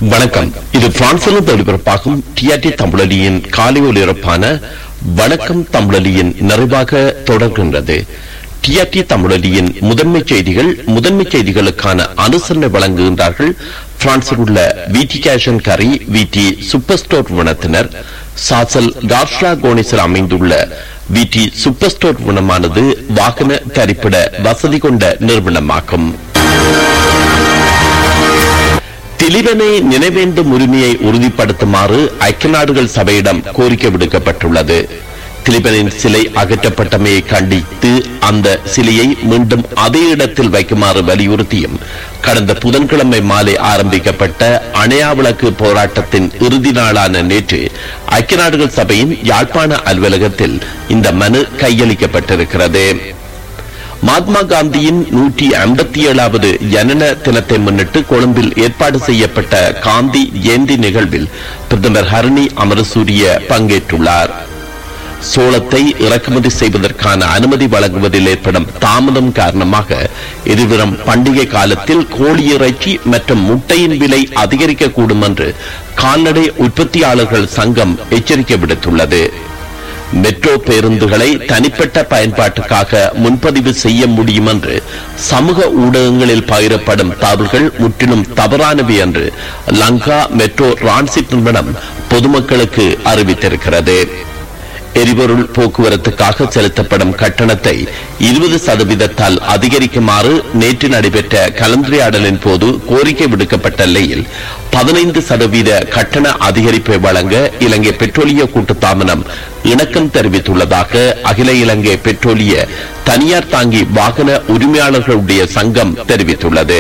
வணக்கம் இது பிரான்சிலிருந்து ஒளிபரப்பாகும் டிஆர்டி தமிழொலியின் காலை ஒலிபரப்பான வணக்கம் தமிழொலியின் நிறைவாக தொடர்கின்றது டிஆர்டி தமிழொலியின் முதன்மை செய்திகள் முதன்மை செய்திகளுக்கான அனுசரணை வழங்குகின்றார்கள் பிரான்சில் உள்ள விடி கேஷன் கரி விடி சூப்பர் ஸ்டோர் நிறுவனத்தினர் சாசல் கார்ஷா கோனிஸில் அமைந்துள்ள விடி சூப்பர் ஸ்டோர் நிறுவனமானது வாகன தரிப்பிட வசதி கொண்ட நிறுவனமாகும் திலீபனை நினைவேந்தும் உரிமையை உறுதிப்படுத்துமாறு ஐக்கிய நாடுகள் சபையிடம் கோரிக்கை விடுக்கப்பட்டுள்ளது திலீபனின் சிலை அகற்றப்பட்டமையை கண்டித்து அந்த சிலையை மீண்டும் அதே இடத்தில் வைக்குமாறு வலியுறுத்தியும் கடந்த புதன்கிழமை மாலை ஆரம்பிக்கப்பட்ட அணையா விளக்கு போராட்டத்தின் இறுதி நாளான நேற்று ஐக்கிய நாடுகள் சபையின் யாழ்ப்பாண அலுவலகத்தில் இந்த மனு கையளிக்கப்பட்டிருக்கிறது மகாத்மா காந்தியின் நூற்றி ஐம்பத்தி ஏழாவது ஜனன தினத்தை முன்னிட்டு கொழும்பில் ஏற்பாடு செய்யப்பட்ட காந்தி ஜெயந்தி நிகழ்வில் பிரதமர் ஹரணி அமரசூரிய பங்கேற்றுள்ளார் சோளத்தை இறக்குமதி செய்வதற்கான அனுமதி வழங்குவதில் ஏற்படும் தாமதம் காரணமாக எதிர்வரும் பண்டிகை காலத்தில் கோழி இறைச்சி மற்றும் முட்டையின் விலை அதிகரிக்கக்கூடும் என்று கால்நடை உற்பத்தியாளர்கள் சங்கம் எச்சரிக்கை விடுத்துள்ளது மெட்ரோ பேருந்துகளை தனிப்பட்ட பயன்பாட்டுக்காக முன்பதிவு செய்ய முடியும் என்று சமூக ஊடகங்களில் பகிரப்படும் தகவல்கள் முற்றிலும் தவறானவை என்று லங்கா மெட்ரோ டிரான்சிட் நிறுவனம் பொதுமக்களுக்கு அறிவித்திருக்கிறது எரிபொருள் போக்குவரத்துக்காக செலுத்தப்படும் கட்டணத்தை இருபது சதவீதத்தால் அதிகரிக்குமாறு நேற்று நடைபெற்ற கலந்துரையாடலின் போது கோரிக்கை விடுக்கப்பட்ட நிலையில் பதினைந்து சதவீத கட்டண அதிகரிப்பை வழங்க இலங்கை பெட்ரோலிய கூட்டுத்தாபனம் இணக்கம் தெரிவித்துள்ளதாக அகில இலங்கை பெட்ரோலிய தனியார் தாங்கி வாகன உரிமையாளர்களுடைய சங்கம் தெரிவித்துள்ளது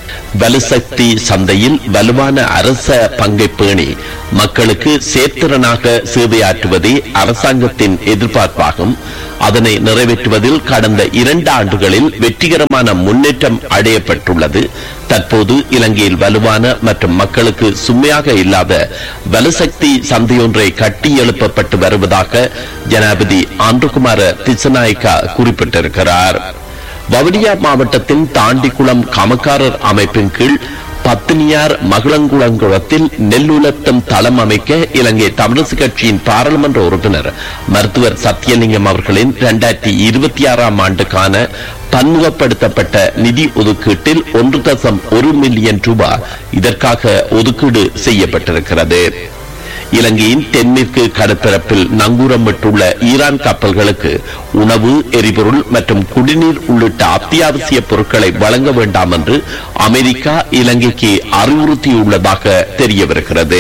வலுசக்தி சந்தையில் வலுவான அரச பங்கை பேணி மக்களுக்கு சேர்த்திறனாக சேவையாற்றுவதே அரசாங்கத்தின் எதிர்பார்ப்பாகும் அதனை நிறைவேற்றுவதில் கடந்த இரண்டு ஆண்டுகளில் வெற்றிகரமான முன்னேற்றம் அடையப்பட்டுள்ளது தற்போது இலங்கையில் வலுவான மற்றும் மக்களுக்கு சுமையாக இல்லாத வலுசக்தி சந்தையொன்றை கட்டி எழுப்பப்பட்டு வருவதாக ஜனாதிபதி ஆண்டுகுமார திசநாயக்கா குறிப்பிட்டிருக்கிறார் வவுனியா மாவட்டத்தின் தாண்டிக்குளம் கமக்காரர் அமைப்பின் கீழ் பத்தினியார் மகளங்குளங்குளத்தில் நெல்லுலத்தம் தளம் அமைக்க இலங்கை தமிழரசு கட்சியின் பாராளுமன்ற உறுப்பினர் மருத்துவர் சத்தியலிங்கம் அவர்களின் இரண்டாயிரத்தி இருபத்தி ஆறாம் ஆண்டுக்கான பன்முகப்படுத்தப்பட்ட நிதி ஒதுக்கீட்டில் ஒன்று தசம் ஒரு மில்லியன் ரூபாய் இதற்காக ஒதுக்கீடு செய்யப்பட்டிருக்கிறது இலங்கையின் தென்மேற்கு கடற்பரப்பில் நங்கூரமிட்டுள்ள ஈரான் கப்பல்களுக்கு உணவு எரிபொருள் மற்றும் குடிநீர் உள்ளிட்ட அத்தியாவசிய பொருட்களை வழங்க வேண்டாம் என்று அமெரிக்கா இலங்கைக்கு அறிவுறுத்தியுள்ளதாக தெரியவிருக்கிறது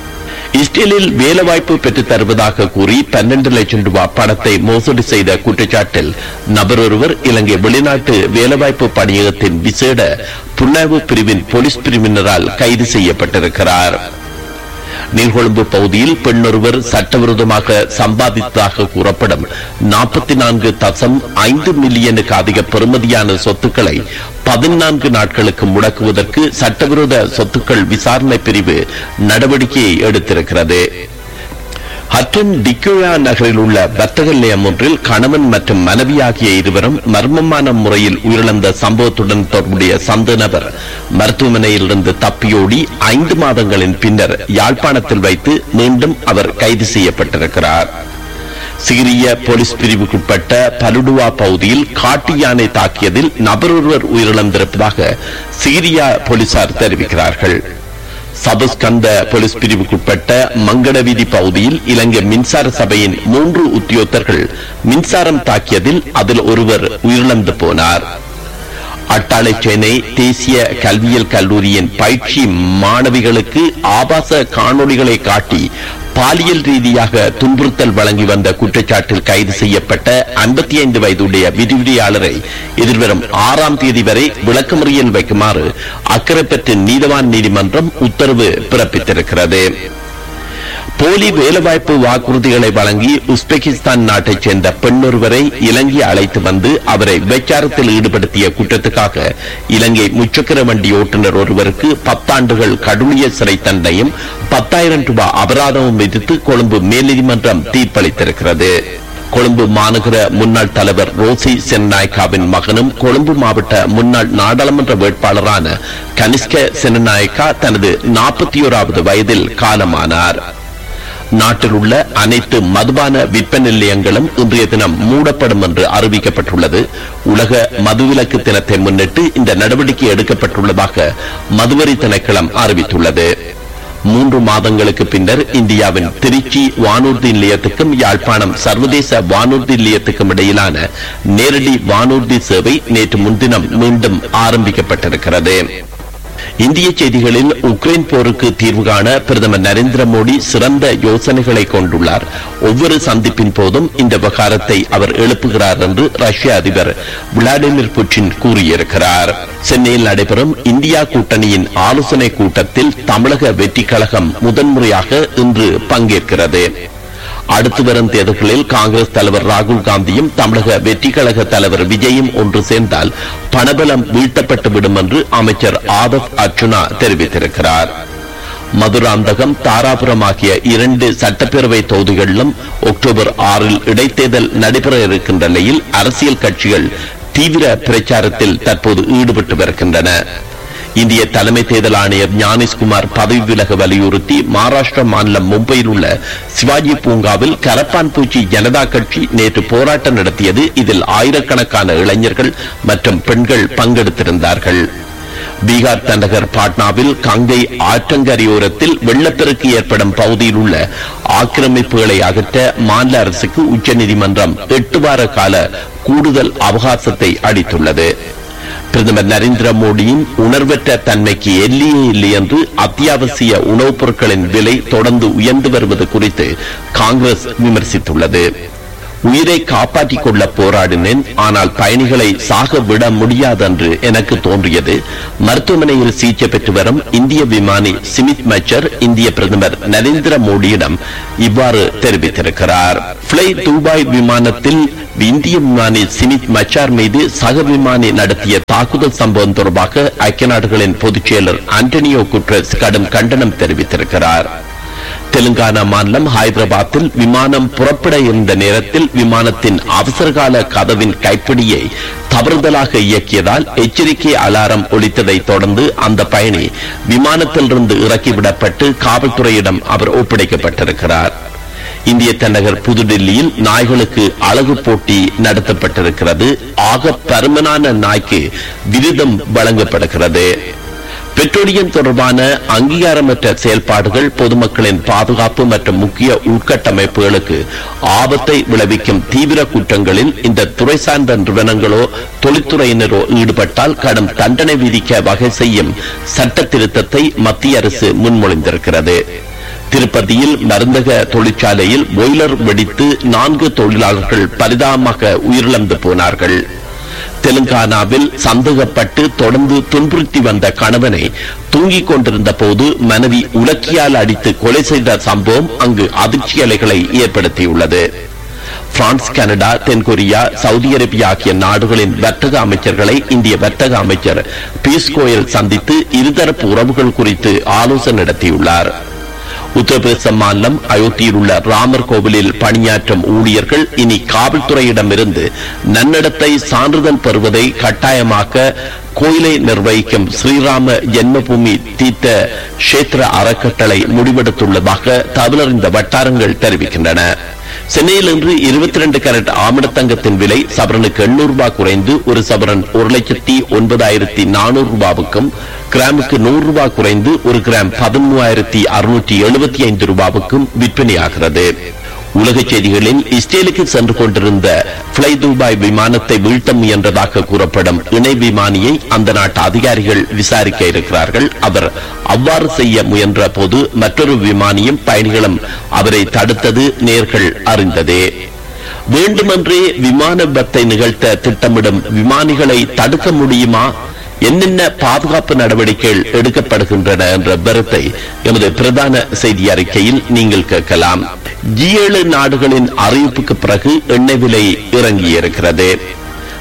இஸ்ரேலில் வேலைவாய்ப்பு பெற்றுத் தருவதாக கூறி பன்னெண்டு லட்சம் ரூபாய் பணத்தை மோசடி செய்த குற்றச்சாட்டில் நபர் ஒருவர் இலங்கை வெளிநாட்டு வேலைவாய்ப்பு பணியகத்தின் விசேட புலனாய்வு பிரிவின் போலீஸ் பிரிவினரால் கைது செய்யப்பட்டிருக்கிறார் நீர்கொழும்பு பகுதியில் பெண்ணொருவர் சட்டவிரோதமாக சம்பாதித்ததாக கூறப்படும் நாற்பத்தி நான்கு தசம் ஐந்து மில்லியனுக்கு அதிக பெறுமதியான சொத்துக்களை பதினான்கு நாட்களுக்கு முடக்குவதற்கு சட்டவிரோத சொத்துக்கள் விசாரணை பிரிவு நடவடிக்கையை எடுத்திருக்கிறது ஹட்டன் டிக்கோயா நகரில் உள்ள வர்த்தக நிலையம் ஒன்றில் கணவன் மற்றும் மனைவி ஆகிய இருவரும் மர்மமான முறையில் உயிரிழந்த சம்பவத்துடன் தொடர்புடைய சந்த நபர் மருத்துவமனையிலிருந்து தப்பியோடி ஐந்து மாதங்களின் பின்னர் யாழ்ப்பாணத்தில் வைத்து மீண்டும் அவர் கைது செய்யப்பட்டிருக்கிறார் சிரிய போலீஸ் பிரிவுக்குட்பட்ட பலுடுவா பகுதியில் காட்டு யானை தாக்கியதில் நபர் ஒருவர் உயிரிழந்திருப்பதாக சிரியா போலீசார் தெரிவிக்கிறார்கள் சபஸ்கந்த போலீஸ் பிரிவுக்குட்பட்ட மங்கடவீதி பகுதியில் இலங்கை மின்சார சபையின் மூன்று உத்தியோகத்தர்கள் மின்சாரம் தாக்கியதில் அதில் ஒருவர் உயிரிழந்து போனார் அட்டாளை சென்னை தேசிய கல்வியியல் கல்லூரியின் பயிற்சி மாணவிகளுக்கு ஆபாச காணொளிகளை காட்டி பாலியல் ரீதியாக துன்புறுத்தல் வழங்கி வந்த குற்றச்சாட்டில் கைது செய்யப்பட்ட ஐம்பத்தி ஐந்து வயதுடைய விரிவிரியாளரை எதிர்வரும் ஆறாம் தேதி வரை விளக்கமறியல் வைக்குமாறு அக்கரைப்பற்று நீதவான் நீதிமன்றம் உத்தரவு பிறப்பித்திருக்கிறது போலி வேலைவாய்ப்பு வாக்குறுதிகளை வழங்கி உஸ்பெகிஸ்தான் நாட்டைச் சேர்ந்த பெண்ணொருவரை இலங்கை அழைத்து வந்து அவரை விபச்சாரத்தில் ஈடுபடுத்திய குற்றத்துக்காக இலங்கை முச்சக்கர வண்டி ஓட்டுநர் ஒருவருக்கு பத்தாண்டுகள் கடுமைய சிறை தண்டனையும் பத்தாயிரம் ரூபாய் அபராதமும் விதித்து கொழும்பு மேல்நீதிமன்றம் தீர்ப்பளித்திருக்கிறது கொழும்பு மாநகர முன்னாள் தலைவர் ரோசி சென்னாயக்காவின் மகனும் கொழும்பு மாவட்ட முன்னாள் நாடாளுமன்ற வேட்பாளரான கனிஷ்க செனநாயக்கா தனது நாற்பத்தி ஓராவது வயதில் காலமானார் நாட்டில் உள்ள அனைத்து மதுபான விற்பனை நிலையங்களும் இன்றைய தினம் மூடப்படும் என்று அறிவிக்கப்பட்டுள்ளது உலக மதுவிலக்கு தினத்தை முன்னிட்டு இந்த நடவடிக்கை எடுக்கப்பட்டுள்ளதாக மதுவரி திணைக்களம் அறிவித்துள்ளது மூன்று மாதங்களுக்கு பின்னர் இந்தியாவின் திருச்சி வானூர்தி நிலையத்துக்கும் யாழ்ப்பாணம் சர்வதேச வானூர்தி நிலையத்துக்கும் இடையிலான நேரடி வானூர்தி சேவை நேற்று முன்தினம் மீண்டும் ஆரம்பிக்கப்பட்டிருக்கிறது இந்திய செய்திகளில் உக்ரைன் போருக்கு தீர்வு காண பிரதமர் நரேந்திர மோடி சிறந்த யோசனைகளை கொண்டுள்ளார் ஒவ்வொரு சந்திப்பின் போதும் இந்த விவகாரத்தை அவர் எழுப்புகிறார் என்று ரஷ்ய அதிபர் விளாடிமிர் புட்டின் கூறியிருக்கிறார் சென்னையில் நடைபெறும் இந்தியா கூட்டணியின் ஆலோசனை கூட்டத்தில் தமிழக வெற்றி கழகம் முதன்முறையாக இன்று பங்கேற்கிறது அடுத்து வரும் தேர்தல்களில் காங்கிரஸ் தலைவர் ராகுல் காந்தியும் தமிழக வெற்றி கழக தலைவர் விஜயும் ஒன்று சேர்ந்தால் பணபலம் வீழ்த்தப்பட்டு விடும் என்று அமைச்சர் ஆதவ் அர்ச்சுனா தெரிவித்திருக்கிறார் மதுராந்தகம் தாராபுரம் ஆகிய இரண்டு சட்டப்பேரவை தொகுதிகளிலும் அக்டோபர் ஆறில் இடைத்தேர்தல் நடைபெற இருக்கின்ற நிலையில் அரசியல் கட்சிகள் தீவிர பிரச்சாரத்தில் தற்போது ஈடுபட்டு வருகின்றன இந்திய தலைமை தேர்தல் ஆணையர் ஞானேஷ்குமார் பதவி விலக வலியுறுத்தி மகாராஷ்டிரா மாநிலம் மும்பையில் உள்ள சிவாஜி பூங்காவில் கரப்பான் பூச்சி ஜனதா கட்சி நேற்று போராட்டம் நடத்தியது இதில் ஆயிரக்கணக்கான இளைஞர்கள் மற்றும் பெண்கள் பங்கெடுத்திருந்தார்கள் பீகார் தலைநகர் பாட்னாவில் கங்கை ஆற்றங்கரையோரத்தில் வெள்ளப்பெருக்கு ஏற்படும் பகுதியில் உள்ள ஆக்கிரமிப்புகளை அகற்ற மாநில அரசுக்கு உச்சநீதிமன்றம் எட்டு வார கால கூடுதல் அவகாசத்தை அளித்துள்ளது பிரதமர் நரேந்திர மோடியின் உணர்வற்ற தன்மைக்கு எல்லையே இல்லை என்று அத்தியாவசிய உணவுப் பொருட்களின் விலை தொடர்ந்து உயர்ந்து வருவது குறித்து காங்கிரஸ் விமர்சித்துள்ளது உயிரை காப்பாற்றிக் கொள்ள போராடினேன் ஆனால் பயணிகளை சாக விட முடியாது என்று எனக்கு தோன்றியது மருத்துவமனையில் சிகிச்சை பெற்று வரும் இந்திய விமானி சிமித் மச்சர் இந்திய பிரதமர் நரேந்திர மோடியிடம் இவ்வாறு தெரிவித்திருக்கிறார் பிளை துபாய் விமானத்தில் இந்திய விமானி சிமித் மச்சார் மீது சக விமானி நடத்திய தாக்குதல் சம்பவம் தொடர்பாக ஐக்கிய நாடுகளின் பொதுச் செயலர் ஆண்டனியோ குட்ரஸ் கடும் கண்டனம் தெரிவித்திருக்கிறார் தெலுங்கானா மாநிலம் ஹைதராபாத்தில் விமானம் புறப்பட இருந்த நேரத்தில் விமானத்தின் அவசரகால கதவின் கைப்பிடியை தவறுதலாக இயக்கியதால் எச்சரிக்கை அலாரம் ஒலித்ததை தொடர்ந்து அந்த பயணி விமானத்திலிருந்து இறக்கிவிடப்பட்டு காவல்துறையிடம் அவர் ஒப்படைக்கப்பட்டிருக்கிறார் இந்திய தலைநகர் புதுடெல்லியில் நாய்களுக்கு அழகு போட்டி நடத்தப்பட்டிருக்கிறது ஆக பருமனான நாய்க்கு விருதம் வழங்கப்படுகிறது பெட்ரோலியம் தொடர்பான அங்கீகாரமற்ற செயல்பாடுகள் பொதுமக்களின் பாதுகாப்பு மற்றும் முக்கிய உள்கட்டமைப்புகளுக்கு ஆபத்தை விளைவிக்கும் தீவிர குற்றங்களில் இந்த துறை சார்ந்த நிறுவனங்களோ தொழில்துறையினரோ ஈடுபட்டால் கடும் தண்டனை விதிக்க வகை செய்யும் சட்ட திருத்தத்தை மத்திய அரசு முன்மொழிந்திருக்கிறது திருப்பதியில் மருந்தக தொழிற்சாலையில் பாய்லர் வெடித்து நான்கு தொழிலாளர்கள் பரிதாபமாக உயிரிழந்து போனார்கள் தெலுங்கானாவில் சந்தேகப்பட்டு தொடர்ந்து துன்புறுத்தி வந்த கணவனை தூங்கிக் கொண்டிருந்த போது மனைவி உலக்கியால் அடித்து கொலை செய்த சம்பவம் அங்கு அதிர்ச்சி அலைகளை ஏற்படுத்தியுள்ளது பிரான்ஸ் கனடா தென்கொரியா சவுதி அரேபியா ஆகிய நாடுகளின் வர்த்தக அமைச்சர்களை இந்திய வர்த்தக அமைச்சர் பியூஷ் கோயல் சந்தித்து இருதரப்பு உறவுகள் குறித்து ஆலோசனை நடத்தியுள்ளார் உத்தரப்பிரதேச மாநிலம் அயோத்தியில் உள்ள ராமர் கோவிலில் பணியாற்றும் ஊழியர்கள் இனி காவல்துறையிடமிருந்து நன்னடத்தை சான்றிதழ் பெறுவதை கட்டாயமாக்க கோயிலை நிர்வகிக்கும் ஸ்ரீராம ஜென்மபூமி தீர்த்த கஷேத்திர அறக்கட்டளை முடிவெடுத்துள்ளதாக தகவலறிந்த வட்டாரங்கள் தெரிவிக்கின்றன சென்னையில் இன்று இருபத்தி ரெண்டு கேரட் ஆமணத்தங்கத்தின் விலை சவரனுக்கு எண்ணூறு ரூபாய் குறைந்து ஒரு சவரன் ஒரு லட்சத்தி ஒன்பதாயிரத்தி நானூறு ரூபாவுக்கும் கிராமுக்கு நூறு ரூபாய் குறைந்து ஒரு கிராம் பதிமூவாயிரத்தி அறுநூற்றி எழுபத்தி ஐந்து ரூபாவுக்கும் விற்பனையாகிறது உலகச் செய்திகளில் இஸ்ரேலுக்கு சென்று கொண்டிருந்த பிளை துபாய் விமானத்தை வீழ்த்த முயன்றதாக கூறப்படும் இணை விமானியை அந்த நாட்டு அதிகாரிகள் விசாரிக்க இருக்கிறார்கள் அவர் அவ்வாறு செய்ய முயன்ற போது மற்றொரு விமானியும் பயணிகளும் அவரை தடுத்தது நேர்கள் அறிந்ததே வேண்டுமென்றே விமான விபத்தை நிகழ்த்த திட்டமிடும் விமானிகளை தடுக்க முடியுமா என்னென்ன பாதுகாப்பு நடவடிக்கைகள் எடுக்கப்படுகின்றன என்ற கருத்தை எமது பிரதான செய்தி அறிக்கையில் நீங்கள் கேட்கலாம் ஜி ஏழு நாடுகளின் அறிவிப்புக்கு பிறகு எண்ணெய் விலை இறங்கியிருக்கிறது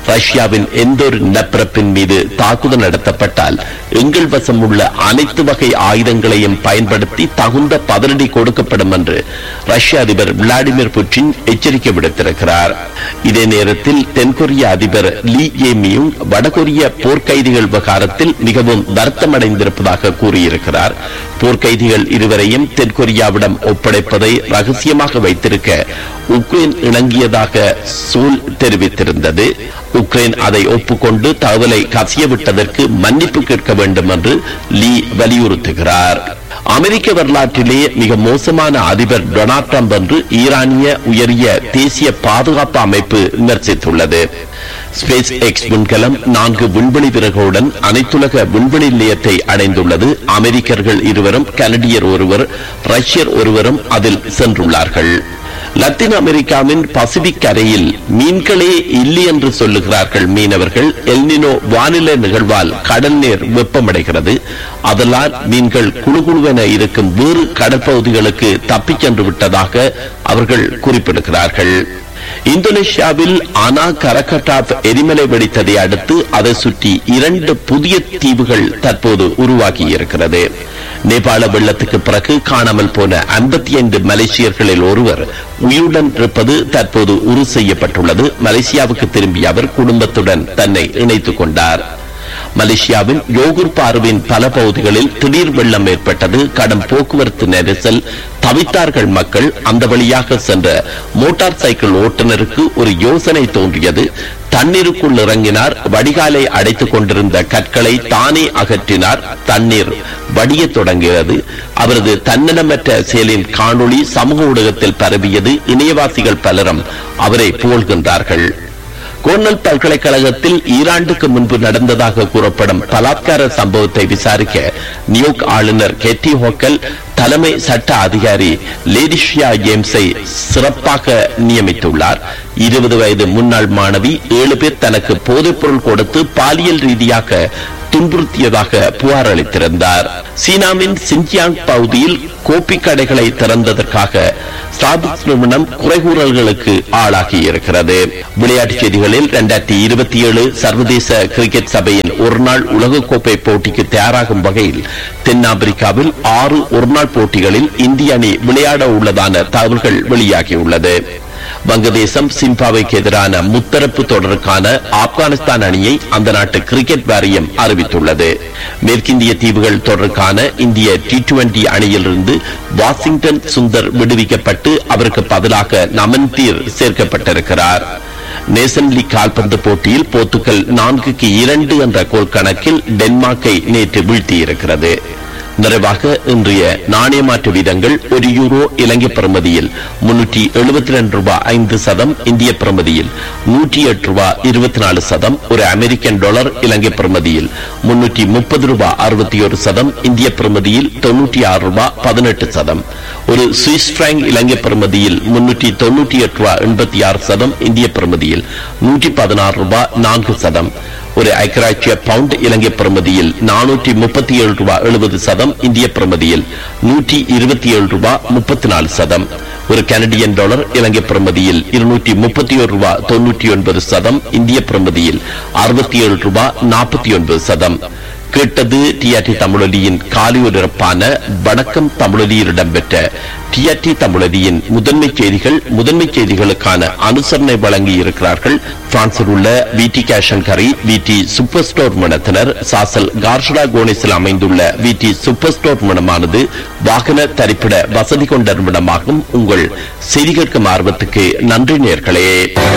ரஷ்யாவின் எந்த ஒரு நிலப்பரப்பின் மீது தாக்குதல் நடத்தப்பட்டால் எங்கள் வசம் உள்ள அனைத்து வகை ஆயுதங்களையும் பயன்படுத்தி தகுந்த பதிலடி கொடுக்கப்படும் என்று ரஷ்ய அதிபர் விளாடிமிர் புட்டின் எச்சரிக்கை விடுத்திருக்கிறார் இதே நேரத்தில் தென்கொரிய அதிபர் லீ ஏமியும் வடகொரிய போர்க்கைதிகள் விவகாரத்தில் மிகவும் வருத்தமடைந்திருப்பதாக கூறியிருக்கிறார் போர்க்கைதிகள் இருவரையும் தென்கொரியாவிடம் ஒப்படைப்பதை ரகசியமாக வைத்திருக்க உக்ரைன் இணங்கியதாக சூல் தெரிவித்திருந்தது உக்ரைன் அதை ஒப்புக்கொண்டு தகவலை கசியவிட்டதற்கு மன்னிப்பு கேட்க வேண்டும் என்று லீ வலியுறுத்துகிறார் அமெரிக்க வரலாற்றிலே மிக மோசமான அதிபர் டொனால்ட் ட்ரம்ப் என்று ஈரானிய உயரிய தேசிய பாதுகாப்பு அமைப்பு விமர்சித்துள்ளது ஸ்பேஸ் எக்ஸ் விண்கலம் நான்கு விண்வெளி வீரர்களுடன் அனைத்துலக விண்வெளி நிலையத்தை அடைந்துள்ளது அமெரிக்கர்கள் இருவரும் கனடியர் ஒருவர் ரஷ்யர் ஒருவரும் அதில் சென்றுள்ளார்கள் லத்தீன் அமெரிக்காவின் பசிபிக் கரையில் மீன்களே இல்லை என்று சொல்லுகிறார்கள் மீனவர்கள் எல்னினோ வானிலை நிகழ்வால் கடல் நீர் வெப்பமடைகிறது அதனால் மீன்கள் குழுகுழுவென இருக்கும் வேறு கடற்பகுதிகளுக்கு தப்பிச் சென்று விட்டதாக அவர்கள் குறிப்பிடுகிறார்கள் இந்தோனேஷியாவில் அனா கரகட்டாப் எரிமலை வெடித்ததை அடுத்து அதை சுற்றி இரண்டு புதிய தீவுகள் தற்போது உருவாகி இருக்கிறது நேபாள வெள்ளத்துக்கு பிறகு காணாமல் போன ஐம்பத்தி ஐந்து மலேசியர்களில் ஒருவர் உயிருடன் இருப்பது தற்போது உறுதி செய்யப்பட்டுள்ளது மலேசியாவுக்கு திரும்பிய அவர் குடும்பத்துடன் தன்னை இணைத்துக் கொண்டார் மலேசியாவின் யோகூர் பார்வின் பல பகுதிகளில் திடீர் வெள்ளம் ஏற்பட்டது கடும் போக்குவரத்து நெரிசல் தவித்தார்கள் மக்கள் அந்த வழியாக சென்ற மோட்டார் சைக்கிள் ஓட்டுநருக்கு ஒரு யோசனை தோன்றியது தண்ணீருக்குள் இறங்கினார் வடிகாலை அடைத்துக் கொண்டிருந்த கற்களை தானே அகற்றினார் தண்ணீர் வடியத் தொடங்கியது அவரது தன்னலமற்ற செயலின் காணொளி சமூக ஊடகத்தில் பரவியது இணையவாசிகள் பலரும் அவரை புகழ்கின்றார்கள் கோர்னல் பல்கலைக்கழகத்தில் ஈராண்டுக்கு முன்பு நடந்ததாக கூறப்படும் பலாத்கார சம்பவத்தை விசாரிக்க நியூயார்க் ஆளுநர் கெட்டி ஹோக்கல் தலைமை சட்ட அதிகாரி லேடிஷியா ஜேம்ஸை சிறப்பாக நியமித்துள்ளார் இருபது வயது முன்னாள் மாணவி ஏழு பேர் தனக்கு போதைப்பொருள் கொடுத்து பாலியல் ரீதியாக துன்புறுத்தியதாக புகார் அளித்திருந்தார் சீனாவின் சின்ஜியாங் பகுதியில் கோப்பி கடைகளை திறந்ததற்காக ஸ்டாபிக்ஸ் நிறுவனம் குறைகூறல்களுக்கு ஆளாகி இருக்கிறது விளையாட்டுச் செய்திகளில் இரண்டாயிரத்தி இருபத்தி ஏழு சர்வதேச கிரிக்கெட் சபையின் ஒருநாள் உலகக்கோப்பை போட்டிக்கு தயாராகும் வகையில் தென்னாப்பிரிக்காவில் ஆறு ஒருநாள் போட்டிகளில் இந்திய அணி விளையாட உள்ளதான தகவல்கள் வெளியாகியுள்ளது வங்கதேசம் சிம்பாவைக்கு எதிரான முத்தரப்பு தொடருக்கான ஆப்கானிஸ்தான் அணியை அந்த நாட்டு கிரிக்கெட் வாரியம் அறிவித்துள்ளது மேற்கிந்திய தீவுகள் தொடருக்கான இந்திய டி டுவெண்டி அணியிலிருந்து வாஷிங்டன் சுந்தர் விடுவிக்கப்பட்டு அவருக்கு பதிலாக நமன்தீர் சேர்க்கப்பட்டிருக்கிறார் நேசன் லீக் கால்பந்து போட்டியில் போர்த்துகல் நான்குக்கு இரண்டு என்ற கோல் கணக்கில் டென்மார்க்கை நேற்று வீழ்த்தியிருக்கிறது நிறைவாக இன்றைய நாணய மாற்று வீதங்கள் ஒரு யூரோ இலங்கை பிரமதியில் முன்னூற்றி எழுபத்தி ரெண்டு ரூபாய் ஐந்து சதம் இந்திய பிரமதியில் நூற்றி எட்டு ரூபாய் இருபத்தி நாலு சதம் ஒரு அமெரிக்கன் டாலர் இலங்கை பிரமதியில் முன்னூற்றி முப்பது ரூபாய் அறுபத்தி ஒரு சதம் இந்திய பிரமதியில் தொன்னூற்றி ஆறு ரூபாய் பதினெட்டு சதம் ஒரு சுவிஸ் பிராங்க் இலங்கை பிரமதியில் முன்னூற்றி தொன்னூற்றி எட்டு ரூபாய் எண்பத்தி ஆறு சதம் இந்திய பிரமதியில் நூற்றி பதினாறு ரூபாய் நான்கு சதம் ஒரு ஐக்கராட்சிய பவுண்ட் இலங்கை பிரமதியில் நானூற்றி முப்பத்தி ஏழு ரூபாய் எழுபது சதம் இந்திய பிரமதியில் நூற்றி இருபத்தி ஏழு ரூபாய் முப்பத்தி நாலு சதம் ஒரு கனடியன் டாலர் இலங்கை பிரமதியில் இருநூற்றி முப்பத்தி ஒரு ரூபாய் தொன்னூற்றி ஒன்பது சதம் இந்திய பிரமதியில் அறுபத்தி ஏழு ரூபாய் நாற்பத்தி ஒன்பது சதம் கேட்டது டிஆர்டி தமிழொலியின் காலியொலிரப்பான வணக்கம் தமிழொலியில் இடம்பெற்ற டிஆர்டி தமிழொலியின் முதன்மை செய்திகள் முதன்மை செய்திகளுக்கான அனுசரணை வழங்கி இருக்கிறார்கள் பிரான்சில் உள்ள விடி கேஷன் கரி விடி சூப்பர் ஸ்டோர் நிறுவனத்தினர் சாசல் கார்ஷடா கோனிஸில் அமைந்துள்ள விடி சூப்பர் ஸ்டோர் நிறுவனமானது வாகன தரிப்பிட வசதி கொண்ட நிறுவனமாகும் உங்கள் செய்தி கேட்கும் ஆர்வத்துக்கு நன்றி நேர்களே